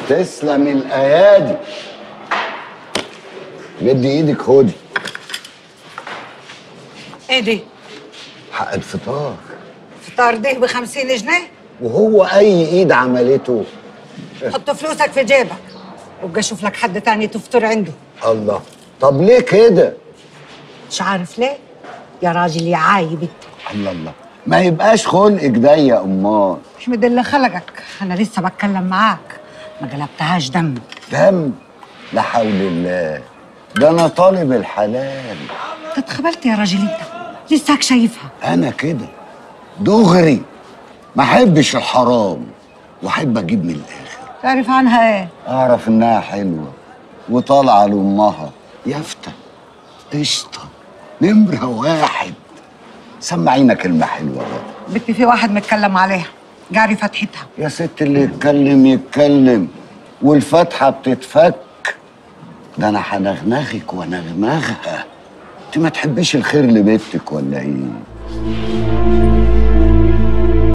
تسلم الايادي مدي ايدك خدي ايه دي؟ حق الفطار فطار ده ب 50 جنيه؟ وهو اي ايد عملته حط فلوسك في جيبك وابقى اشوف لك حد تاني تفطر عنده الله طب ليه كده مش عارف ليه؟ يا راجل يا عايب الله الله ما يبقاش خلقك ضيق امال مش مد اللي خلقك انا لسه بتكلم معاك ما قلبتهاش دم دم لا حول الله ده انا طالب الحلال انت اتخبلت يا راجل انت لساك شايفها انا كده دغري ما احبش الحرام واحب اجيب من الاخر تعرف عنها ايه؟ اعرف انها حلوه وطالعه لامها يافته قشطه نمره واحد سمعينا كلمه حلوه بقى بنتي في واحد متكلم عليها جاري فتحتها يا ست اللي يتكلم يتكلم والفتحه بتتفك ده انا هنغنغك ونغنغها انت ما تحبيش الخير لبنتك ولا ايه